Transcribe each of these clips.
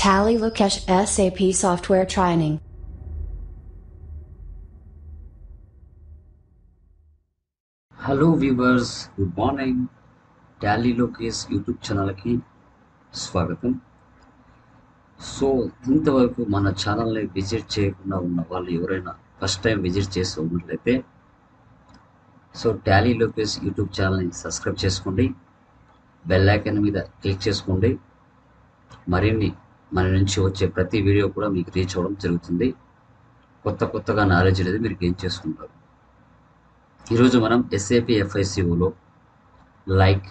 Tally Lukesh SAP Software Training. Hello viewers good morning Tally Lokesh YouTube ఛానల్కి స్వాగతం so ఇంతవరకు మన ఛానల్ని విజిట్ చేయకుండా ఉన్న వాళ్ళు ఎవరైనా ఫస్ట్ టైం విజిట్ చేసి ఉన్నట్లయితే సో టాలీ లోకేష్ యూట్యూబ్ ఛానల్ని సబ్స్క్రైబ్ చేసుకోండి బెల్ ఐకాన్ మీద క్లిక్ చేసుకోండి మరిన్ని మన నుంచి వచ్చే ప్రతి వీడియో కూడా మీకు రీచ్ అవ్వడం జరుగుతుంది కొత్త కొత్తగా నాలెడ్జ్ అనేది మీరు గెయిన్ చేసుకుంటారు ఈరోజు మనం ఎస్ఏపి ఎఫ్ఐసిఓలో లైక్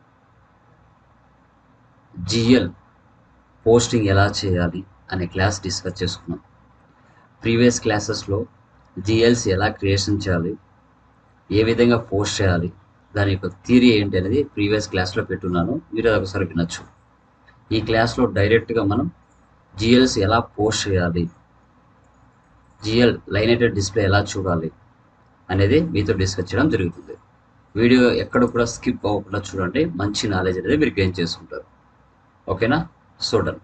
జిఎల్ పోస్టింగ్ ఎలా చేయాలి అనే క్లాస్ డిస్కస్ చేసుకున్నాం ప్రీవియస్ క్లాసెస్లో జిఎల్స్ ఎలా క్రియేషన్ చేయాలి ఏ విధంగా పోస్ట్ చేయాలి దాని యొక్క థియరీ ఏంటి అనేది ప్రీవియస్ క్లాస్లో పెట్టున్నాను మీరు అది ఒకసారి వినొచ్చు ఈ క్లాస్లో డైరెక్ట్గా మనం జిఎల్స్ ఎలా పోస్ట్ చేయాలి జిఎల్ లైనెటెడ్ డిస్ప్లే ఎలా చూడాలి అనేది మీతో డిస్కస్ చేయడం జరుగుతుంది వీడియో ఎక్కడ కూడా స్కిప్ అవ్వకుండా చూడండి మంచి నాలెడ్జ్ అనేది మీరు గెయిన్ చేసుకుంటారు ఓకేనా చూడండి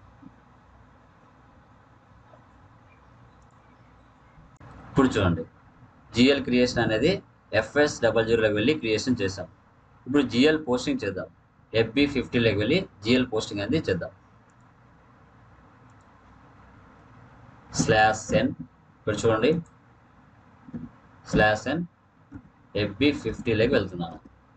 ఇప్పుడు చూడండి జిఎల్ క్రియేషన్ అనేది ఎఫ్ఎస్ డబల్ జీరోలోకి వెళ్ళి క్రియేషన్ చేసాం ఇప్పుడు జిఎల్ పోస్టింగ్ చేద్దాం ఎఫ్బి ఫిఫ్టీలోకి వెళ్ళి జిఎల్ పోస్టింగ్ అనేది చేద్దాం స్లాష్ ఎన్ ఇక్కడ చూడండి స్లాష్ ఎన్ ఎఫ్బి ఫిఫ్టీలోకి వెళ్తున్నాను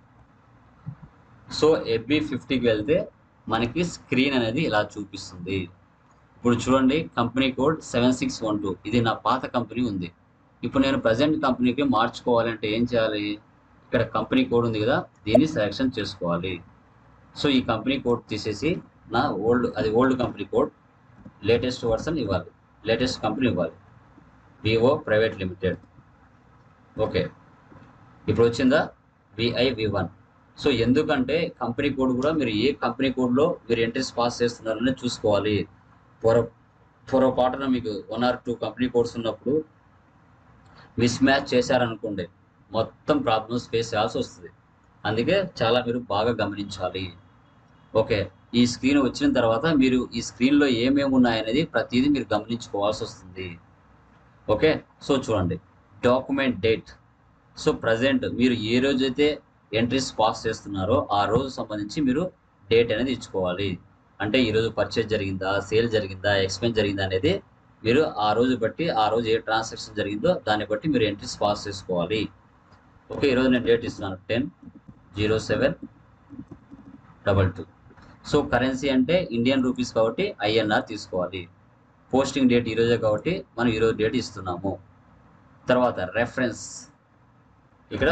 సో ఎఫ్బి ఫిఫ్టీకి వెళ్తే మనకి స్క్రీన్ అనేది ఇలా చూపిస్తుంది ఇప్పుడు చూడండి company code seven six one two ఇది నా పాత కంపెనీ ఉంది ఇప్పుడు నేను ప్రజెంట్ కంపెనీకి మార్చుకోవాలంటే ఏం చేయాలి ఇక్కడ కంపెనీ కోడ్ ఉంది కదా దీన్ని సెలెక్షన్ చేసుకోవాలి సో ఈ కంపెనీ కోడ్ తీసేసి నా ఓల్డ్ అది old company code latest version ఇవ్వాలి లేటెస్ట్ కంపెనీ ఇవ్వాలి వివో ప్రైవేట్ లిమిటెడ్ ఓకే ఇప్పుడు వచ్చిందా విఐ వి వన్ సో ఎందుకంటే కంపెనీ కోడ్ కూడా మీరు ఏ కంపెనీ కోడ్లో మీరు ఎంట్రీస్ పాస్ చేస్తున్నారని చూసుకోవాలి పొర పొరపాటున మీకు వన్ ఆర్ టూ కంపెనీ కోడ్స్ ఉన్నప్పుడు మిస్ మ్యాచ్ చేశారనుకోండి మొత్తం ప్రాబ్లమ్స్ ఫేస్ చేయాల్సి వస్తుంది అందుకే చాలా మీరు బాగా గమనించాలి ఓకే ఈ స్క్రీన్ వచ్చిన తర్వాత మీరు ఈ స్క్రీన్లో ఏమేమి ఉన్నాయనేది ప్రతిదీ మీరు గమనించుకోవాల్సి వస్తుంది ఓకే సో చూడండి డాక్యుమెంట్ డేట్ సో ప్రజెంట్ మీరు ఏ రోజైతే ఎంట్రీస్ పాస్ చేస్తున్నారో ఆ రోజు సంబంధించి మీరు డేట్ అనేది ఇచ్చుకోవాలి అంటే ఈరోజు పర్చేజ్ జరిగిందా సేల్ జరిగిందా ఎక్స్పెన్స్ జరిగిందా అనేది మీరు ఆ రోజు బట్టి ఆ రోజు ఏ ట్రాన్సాక్షన్ జరిగిందో దాన్ని బట్టి మీరు ఎంట్రీస్ పాస్ చేసుకోవాలి ఓకే ఈరోజు నేను డేట్ ఇస్తున్నాను ten zero seven double two so currency అంటే ఇండియన్ రూపీస్ కాబట్టి ఐఎన్ఆర్ తీసుకోవాలి పోస్టింగ్ డేట్ ఈరోజే కాబట్టి మనం ఈరోజు డేట్ ఇస్తున్నాము తర్వాత రెఫరెన్స్ ఇక్కడ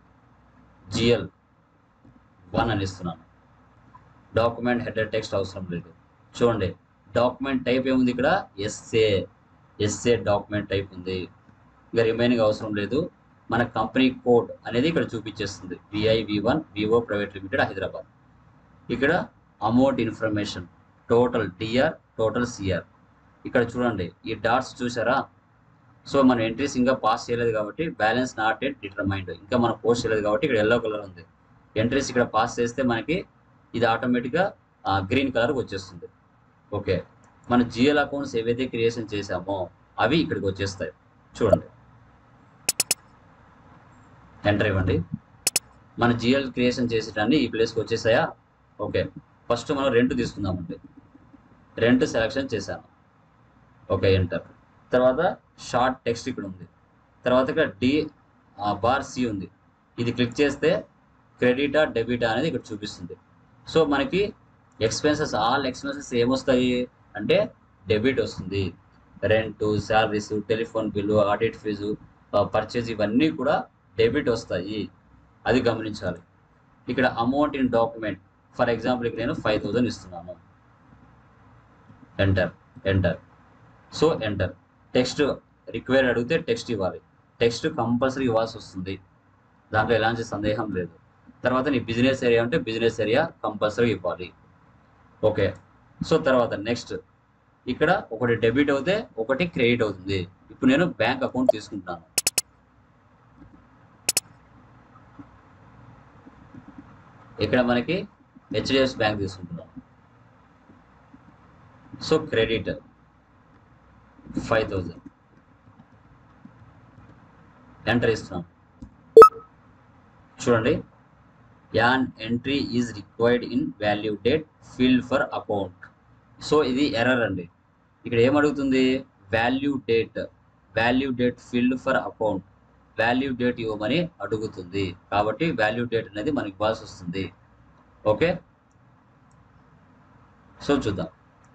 జిఎల్ వన్ అని ఇస్తున్నాను డాక్యుమెంట్ హెడర్ టెక్స్ట్ అవసరం లేదు చూడండి డాక్యుమెంట్ టైప్ ఏముంది ఇక్కడ ఎస్ఏ ఎస్ఏ డాక్యుమెంట్ టైప్ ఉంది ఇంకా రిమైనింగ్ అవసరం లేదు మన కంపెనీ కోడ్ అనేది ఇక్కడ చూపించేస్తుంది VI V one Vivo private limited Hyderabad ఇక్కడ amount information total DR total CR ఇక్కడ చూడండి ఈ డాట్స్ చూసారా సో మన ఎంట్రీస్ ఇంకా పాస్ చేయలేదు కాబట్టి బ్యాలెన్స్ నాట్ ఎట్ డిటర్మైండ్ ఇంకా మనం పోస్ట్ చేయలేదు కాబట్టి ఇక్కడ ఎల్లో కలర్ ఉంది ఎంట్రీస్ ఇక్కడ పాస్ చేస్తే మనకి ఇది ఆటోమేటిక్గా గ్రీన్ కలర్కి వచ్చేస్తుంది ఓకే మన జిఎల్ అకౌంట్స్ ఏవైతే క్రియేషన్ చేసామో అవి ఇక్కడికి వచ్చేస్తాయి చూడండి ఎంటర్ ఇవ్వండి మన జిఎల్ క్రియేషన్ చేసేటాన్ని ఈ ప్లేస్కి వచ్చేసాయా ఓకే ఫస్ట్ మనం రెంట్ తీసుకుందామండి రెంట్ సెలెక్షన్ చేశాను ఓకే ఎంటర్ తర్వాత షార్ట్ టెక్స్ట్ ఇక్కడ ఉంది తర్వాత ఇక్కడ డి బార్ సి ఉంది ఇది క్లిక్ చేస్తే క్రెడిటా డెబిటా అనేది ఇక్కడ చూపిస్తుంది సో మనకి ఎక్స్పెన్సెస్ ఆల్ ఎక్స్పెన్సెస్ ఏమొస్తాయి అంటే డెబిట్ వస్తుంది rent salaries telephone bill audit fees purchase ఇవన్నీ కూడా డెబిట్ వస్తాయి అది గమనించాలి ఇక్కడ amount in document for example ఇక్కడ నేను ఫైవ్ థౌజండ్ ఇస్తున్నాను enter enter so enter text require అడిగితే టెక్స్ట్ ఇవ్వాలి టెక్స్ట్ కంపల్సరీ ఇవ్వాల్సి వస్తుంది దాంట్లో ఎలాంటి సందేహం లేదు తర్వాత నీ బిజినెస్ ఏరియా ఉంటే బిజినెస్ ఏరియా కంపల్సరీ ఇవ్వాలి ఓకే సో తర్వాత నెక్స్ట్ ఇక్కడ ఒకటి డెబిట్ అవుతే ఒకటి క్రెడిట్ అవుతుంది ఇప్పుడు నేను బ్యాంక్ అకౌంట్ తీసుకుంటాను ఇక్కడ మనకి హెచ్డిఎఫ్సి బ్యాంక్ తీసుకుంటున్నాం so credit five thousand enter ఇస్తున్నాం చూడండి an entry is required in value date field for account so ఇది ఎర్రర్ అండి ఇక్కడ ఏమడుగుతుంది value date value date field for account value date ఇవ్వమని అడుగుతుంది కాబట్టి వాల్యూ డేట్ అనేది మనకి ఇవ్వాల్సి వస్తుంది ఓకే సో చూద్దాం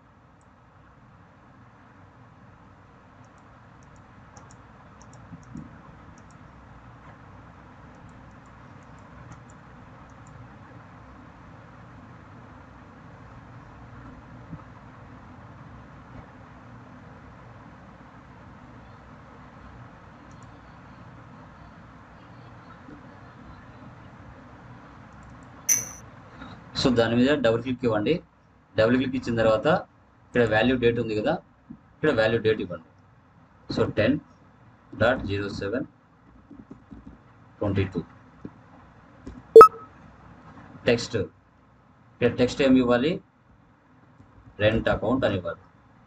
సో దాని మీద డబుల్ క్లిక్ ఇవ్వండి డబుల్ క్లిక్ ఇచ్చిన తర్వాత ఇక్కడ వాల్యూ డేట్ ఉంది కదా ఇక్కడ వాల్యూ డేట్ ఇవ్వండి so ten dot zero seven twenty two text ఇక్కడ టెక్స్ట్ ఏమి ఇవ్వాలి రెంట్ అకౌంట్ అని ఇవ్వాలి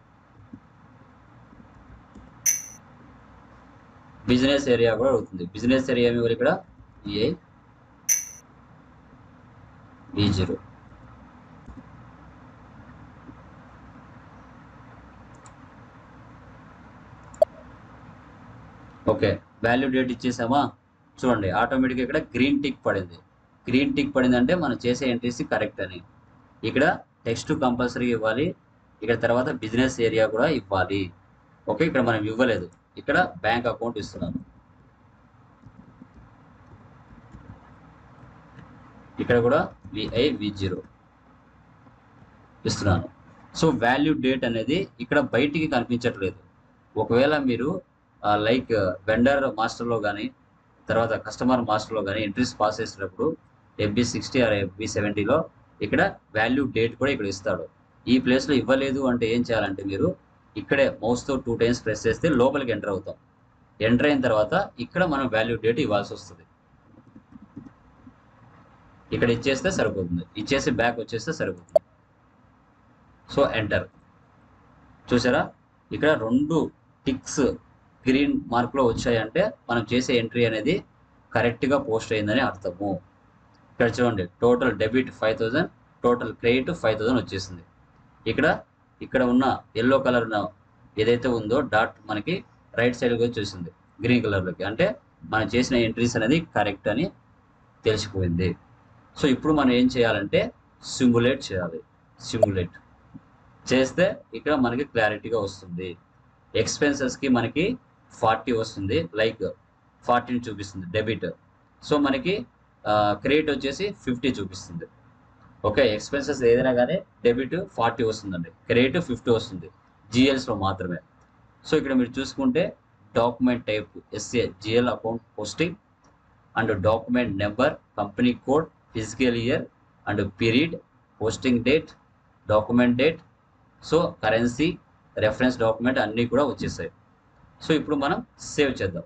బిజినెస్ ఏరియా కూడా అవుతుంది బిజినెస్ ఏరియా ఏమి ఇవ్వాలి ఇక్కడ A B zero okay value date ఇచ్చేసామా చూడండి ఆటోమేటిక్గా ఇక్కడ గ్రీన్ టిక్ పడింది గ్రీన్ టిక్ పడింది అంటే మనం చేసే ఎంట్రీస్ కరెక్ట్ అని ఇక్కడ టెక్స్ట్ కంపల్సరీ ఇవ్వాలి ఇక్కడ తర్వాత బిజినెస్ ఏరియా కూడా ఇవ్వాలి ఓకే ఇక్కడ మనం ఇవ్వలేదు ఇక్కడ బ్యాంక్ అకౌంట్ ఇస్తున్నాను ఇక్కడ కూడా విఐ వి జీరో ఇస్తున్నాను సో వాల్యూ డేట్ అనేది ఇక్కడ బయటికి కనిపించట్లేదు ఒకవేళ మీరు లైక్ వెండర్ మాస్టర్లో కానీ తర్వాత కస్టమర్ మాస్టర్లో కానీ ఎంట్రీస్ పాస్ చేసినప్పుడు ఎఫ్బి సిక్స్టీ ఆర్ ఎఫ్బి సెవెంటీలో ఇక్కడ వాల్యూ డేట్ కూడా ఇక్కడ ఇస్తాడు ఈ ప్లేస్లో ఇవ్వలేదు అంటే ఏం చేయాలంటే మీరు ఇక్కడే మౌస్తో టూ టైమ్స్ ప్రెస్ చేస్తే లోపలికి ఎంటర్ అవుతాం ఎంటర్ అయిన తర్వాత ఇక్కడ మనం వాల్యూ డేట్ ఇవ్వాల్సి వస్తుంది ఇక్కడ ఇచ్చేస్తే సరిపోతుంది ఇచ్చేసి బ్యాక్ వచ్చేస్తే సరిపోతుంది సో ఎంటర్ చూసారా ఇక్కడ రెండు టిక్స్ గ్రీన్ మార్క్లో వచ్చాయంటే మనం చేసే ఎంట్రీ అనేది కరెక్ట్గా పోస్ట్ అయిందని అర్థము ఇక్కడ చూడండి total debit five thousand total credit five thousand వచ్చేసింది ఇక్కడ ఇక్కడ ఉన్న ఎల్లో కలర్ ఏదైతే ఉందో డాట్ మనకి రైట్ సైడ్కి వచ్చేసింది గ్రీన్ కలర్లోకి అంటే మనం చేసిన ఎంట్రీస్ అనేది కరెక్ట్ అని తెలిసిపోయింది సో ఇప్పుడు మనం ఏం చేయాలంటే సిమ్యులేట్ చేయాలి సిమ్యులేట్ చేస్తే ఇక్కడ మనకి క్లారిటీగా వస్తుంది ఎక్స్పెన్సెస్కి మనకి ఫార్టీ వస్తుంది లైక్ ఫార్టీని చూపిస్తుంది డెబిట్ సో మనకి క్రెడిట్ వచ్చేసి ఫిఫ్టీ చూపిస్తుంది ఓకే ఎక్స్పెన్సెస్ ఏదైనా కానీ డెబిట్ ఫార్టీ వస్తుందండి క్రెడిట్ ఫిఫ్టీ వస్తుంది జిఎల్స్లో మాత్రమే సో ఇక్కడ మీరు చూసుకుంటే document type SA GL account posting and document number company code physical year and period posting date document date so currency reference document అన్నీ కూడా వచ్చేసాయి సో ఇప్పుడు మనం సేవ్ చేద్దాం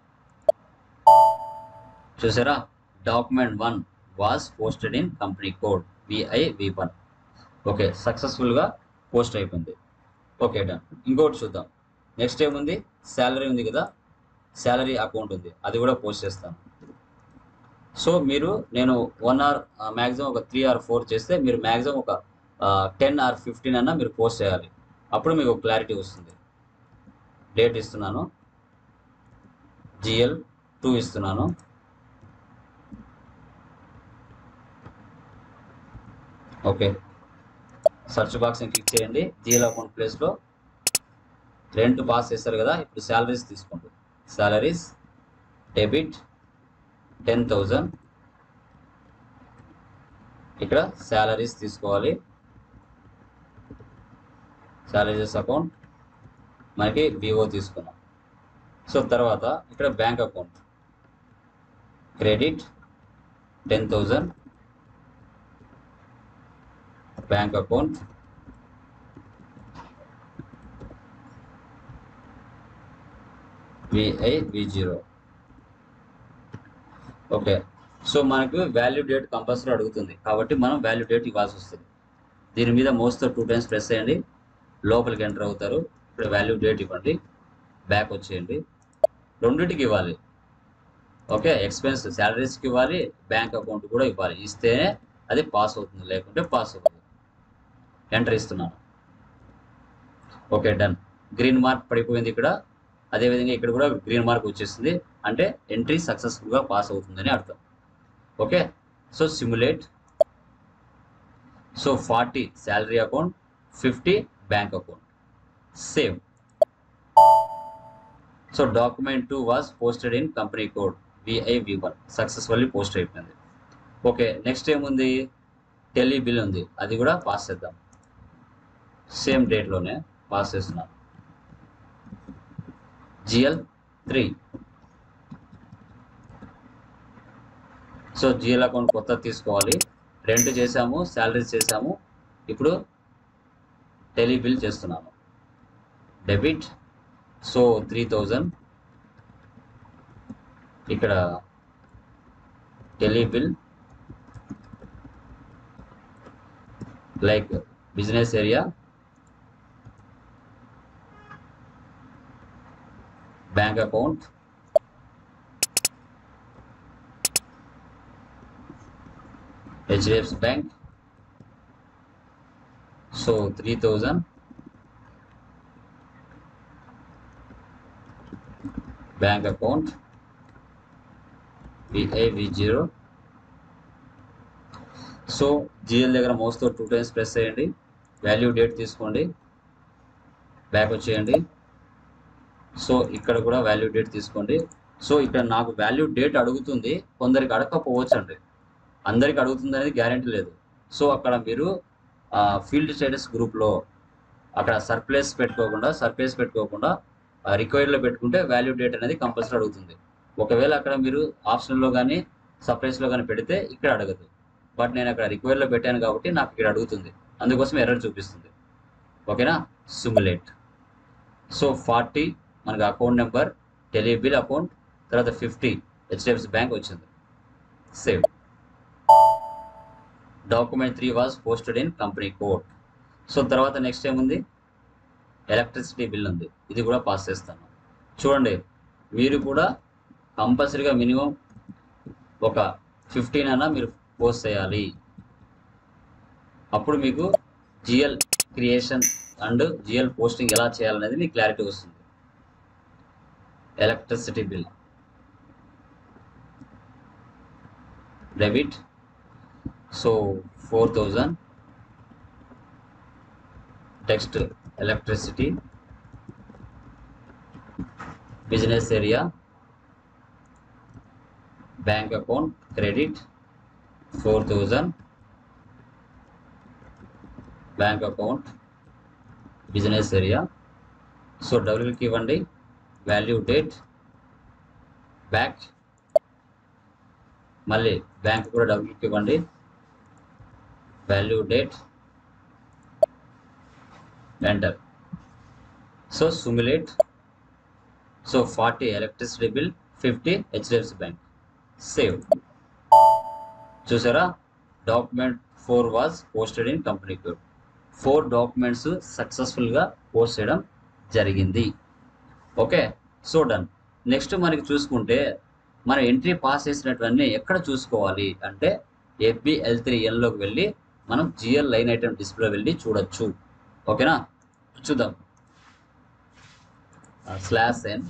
చూసారా document one was posted in company code VI V one okay సక్సెస్ఫుల్గా post అయిపోయింది okay done ఇంకోటి చూద్దాం నెక్స్ట్ ఏముంది శాలరీ ఉంది కదా శాలరీ అకౌంట్ ఉంది అది కూడా పోస్ట్ చేస్తాను సో మీరు నేను వన్ అవర్ మ్యాక్సిమం ఒక త్రీ ఆర్ ఫోర్ చేస్తే మీరు మ్యాక్సిమం ఒక టెన్ ఆర్ ఫిఫ్టీన్ అన్నా మీరు పోస్ట్ చేయాలి అప్పుడు మీకు క్లారిటీ వస్తుంది డేట్ ఇస్తున్నాను జిఎల్ టూ ఇస్తున్నాను ఓకే సర్చ్ బాక్స్ని క్లిక్ చేయండి జిఎల్ అకౌంట్ ప్లేస్లో రెంట్ పాస్ చేస్తారు కదా ఇప్పుడు శాలరీస్ తీసుకోండి శాలరీస్ డెబిట్ టెన్ థౌజండ్ ఇక్కడ శాలరీస్ తీసుకోవాలి శాలరీస్ అకౌంట్ మనకి వివో తీసుకున్నాం సో తర్వాత ఇక్కడ bank account credit ten thousand bank account VI V zero okay so మనకు వాల్యూ డేట్ కంపల్సరీ అడుగుతుంది కాబట్టి మనం వాల్యూ డేట్ ఇవ్వాల్సి వస్తుంది దీని మీద మోస్తో టూ టైమ్స్ ప్రెస్ చేయండి లోపలికి ఎంటర్ అవుతారు ఇక్కడ వాల్యూ డేట్ ఇవ్వండి బ్యాక్ వచ్చేయండి రెండింటికి ఇవ్వాలి ఓకే ఎక్స్పెన్స్ శాలరీస్కి ఇవ్వాలి బ్యాంక్ అకౌంట్ కూడా ఇవ్వాలి ఇస్తేనే అది పాస్ అవుతుంది లేకుంటే పాస్ అవుతుంది ఎంటర్ ఇస్తున్నాను ఓకే డన్ గ్రీన్ మార్క్ పడిపోయింది ఇక్కడ అదేవిధంగా ఇక్కడ కూడా గ్రీన్ మార్క్ వచ్చేస్తుంది అంటే ఎంట్రీ సక్సెస్ఫుల్గా పాస్ అవుతుందని అర్థం okay so simulate so forty salary account fifty bank account same so document two was posted in company code VI V one successfully post అయిపోయింది ఓకే నెక్స్ట్ ఏముంది టెలి బిల్ ఉంది అది కూడా పాస్ చేద్దాం same డేట్లోనే pass చేస్తున్నాను GL three so GL account కొత్త తీసుకోవాలి రెంట్ చేసాము శాలరీస్ చేసాము ఇప్పుడు టెలి బిల్ చేస్తున్నాను డెబిట్ సో త్రీ థౌజండ్ ఇక్కడ tele bill like business area bank account HDFC bank so three thousand bank account VI V zero so GL దగ్గర మౌస్తో two times press చేయండి వాల్యూ డేట్ తీసుకోండి back వచ్చేయండి so ఇక్కడ కూడా value date తీసుకోండి so ఇక్కడ నాకు వాల్యూ డేట్ అడుగుతుంది కొందరికి అడగకపోవచ్చు అండి అందరికి అడుగుతుంది అనేది గ్యారంటీ లేదు సో అక్కడ మీరు ఫీల్డ్ స్టేటస్ గ్రూప్లో అక్కడ సర్ప్లేస్ పెట్టుకోకుండా సర్ప్లేస్ పెట్టుకోకుండా రిక్వైర్డ్లో పెట్టుకుంటే వాల్యూ డేట్ అనేది కంపల్సరీ అడుగుతుంది ఒకవేళ అక్కడ మీరు ఆప్షన్లో కానీ సర్ప్రైస్లో కానీ పెడితే ఇక్కడ అడగదు బట్ నేను అక్కడ రిక్వైర్లో పెట్టాను కాబట్టి నాకు ఇక్కడ అడుగుతుంది అందుకోసం ఎర్రర్ చూపిస్తుంది ఓకేనా సిమ్యులేట్ సో ఫార్టీ మనకి అకౌంట్ నెంబర్ టెలిబిల్ అకౌంట్ తర్వాత ఫిఫ్టీ హెచ్డిఎఫ్సి బ్యాంక్ వచ్చింది save document three was posted in company code so తర్వాత నెక్స్ట్ ఏముంది ఎలక్ట్రిసిటీ బిల్ ఉంది ఇది కూడా పాస్ చేస్తాను చూడండి మీరు కూడా కంపల్సరీగా మినిమం ఒక ఫిఫ్టీన్ అయినా మీరు పోస్ట్ చేయాలి అప్పుడు మీకు GL creation and GL posting ఎలా చేయాలనేది మీకు క్లారిటీ వస్తుంది electricity bill debit so four thousand text electricity business area bank account credit four thousand bank account business area so డబ్ల్యూకి ఇవ్వండి వాల్యూ డేట్ బ్యాక్ మళ్ళీ బ్యాంక్ కూడా డబ్ల్యూకి ఇవ్వండి value date enter so simulate so forty electricity bill fifty HDFC bank save చూసారా document four was posted in company code four documents సక్సెస్ఫుల్గా post చేయడం జరిగింది ఓకే సో డన్ నెక్స్ట్ మనకి చూసుకుంటే మన ఎంట్రీ పాస్ చేసినటువన్నీ ఎక్కడ చూసుకోవాలి అంటే ఎఫ్బి ఎల్ త్రీ ఎన్లోకి వెళ్ళి మనం జిఎల్ లైన్ ఐటమ్ డిస్ప్లే వెళ్ళి చూడొచ్చు ఓకేనా చూద్దాం slash N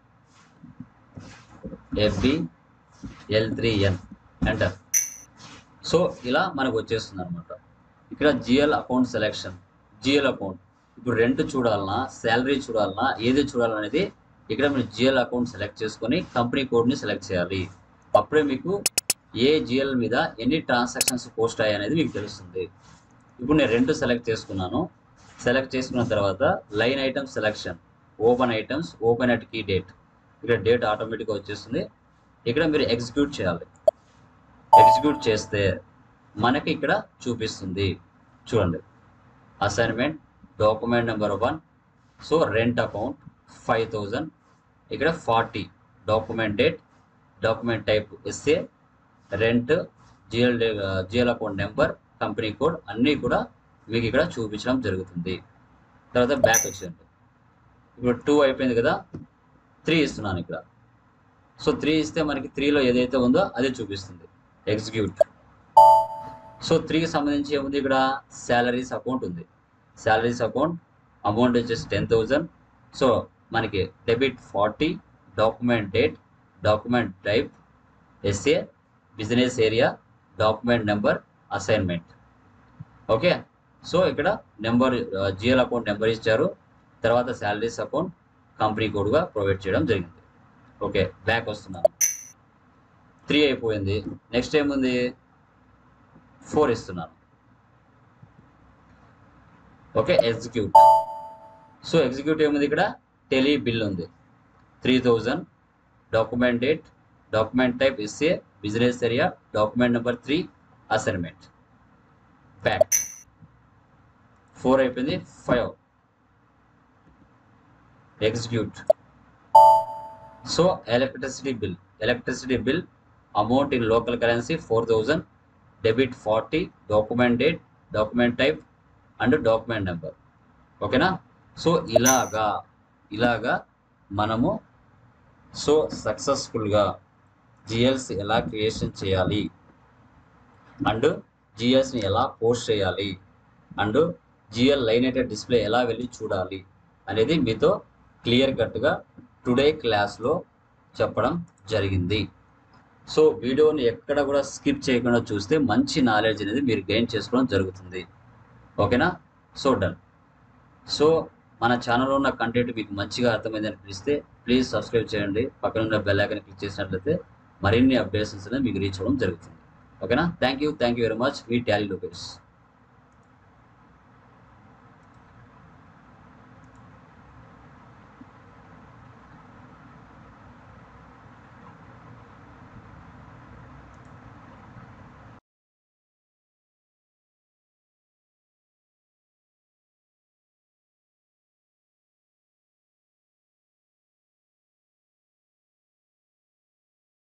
FB L three N enter so ఇలా మనకు వచ్చేస్తుంది అనమాట ఇక్కడ GL account selection GL account ఇప్పుడు రెంట్ చూడాలన్నా శాలరీ చూడాలన్నా ఏది చూడాలనేది ఇక్కడ మీరు జిఎల్ అకౌంట్ సెలెక్ట్ చేసుకొని కంపెనీ కోడ్ని సెలెక్ట్ చేయాలి అప్పుడే మీకు ఏ జిఎల్ మీద ఎన్ని ట్రాన్సాక్షన్స్ పోస్ట్ అయ్యాయి అనేది మీకు తెలుస్తుంది ఇప్పుడు నేను రెండు సెలెక్ట్ చేసుకున్నాను సెలెక్ట్ చేసుకున్న తర్వాత line items selection open items open at key date ఇక్కడ డేట్ ఆటోమేటిక్గా వచ్చేస్తుంది ఇక్కడ మీరు ఎగ్జిక్యూట్ చేయాలి ఎగ్జిక్యూట్ చేస్తే మనకి ఇక్కడ చూపిస్తుంది చూడండి assignment document number one so rent account five thousand ఇక్కడ forty document date document type SA rent GL GL account number company code అన్నీ కూడా మీకు ఇక్కడ చూపించడం జరుగుతుంది తర్వాత బ్యాక్ వచ్చేయండి ఇప్పుడు టూ అయిపోయింది కదా త్రీ ఇస్తున్నాను ఇక్కడ సో త్రీ ఇస్తే మనకి త్రీలో ఏదైతే ఉందో అదే చూపిస్తుంది ఎగ్జిక్యూట్ సో త్రీకి సంబంధించి ఏముంది ఇక్కడ శాలరీస్ అకౌంట్ ఉంది శాలరీస్ అకౌంట్ అమౌంట్ వచ్చేసి టెన్ థౌజండ్ సో మనకి debit forty document date document type SA business area document number assignment okay so ఇక్కడ నెంబర్ జిఎల్ అకౌంట్ నెంబర్ ఇచ్చారు తర్వాత శాలరీస్ అకౌంట్ కంపెనీ కోడ్గా ప్రొవైడ్ చేయడం జరిగింది ఓకే బ్యాక్ వస్తున్నాను త్రీ అయిపోయింది నెక్స్ట్ ఏముంది ఫోర్ ఇస్తున్నాను ఓకే ఎగ్జిక్యూట్ సో ఎగ్జిక్యూట్ ఏముంది ఇక్కడ టెలి బిల్ ఉంది three thousand document date document type SA business area document number three assignment back four అయిపోయింది five execute so electricity bill electricity bill amount in local currency four thousand debit forty document date document type and document number ఓకేనా so ఇలాగా ఇలాగా మనము so సక్సెస్ఫుల్గా GLs ఎలా creation చేయాలి and జిఎల్స్ని ఎలా post చేయాలి అండ్ జిఎల్ లైనేటెడ్ డిస్ప్లే ఎలా వెళ్ళి చూడాలి అనేది మీతో క్లియర్ కట్గా టుడే క్లాస్లో చెప్పడం జరిగింది సో వీడియోని ఎక్కడ కూడా స్కిప్ చేయకుండా చూస్తే మంచి నాలెడ్జ్ అనేది మీరు గెయిన్ చేసుకోవడం జరుగుతుంది ఓకేనా సో డన్ సో మన ఛానల్లో ఉన్న కంటెంట్ మీకు మంచిగా అర్థమైంది అనిపిస్తే ప్లీజ్ సబ్స్క్రైబ్ చేయండి పక్కన ఉన్న బెల్ ఐకాన్ క్లిక్ చేసినట్లయితే మరిన్ని అప్డేట్స్ అనేది మీకు రీచ్ అవ్వడం జరుగుతుంది ఓకేనా thank you thank you very much మీ టాలీ లోకేష్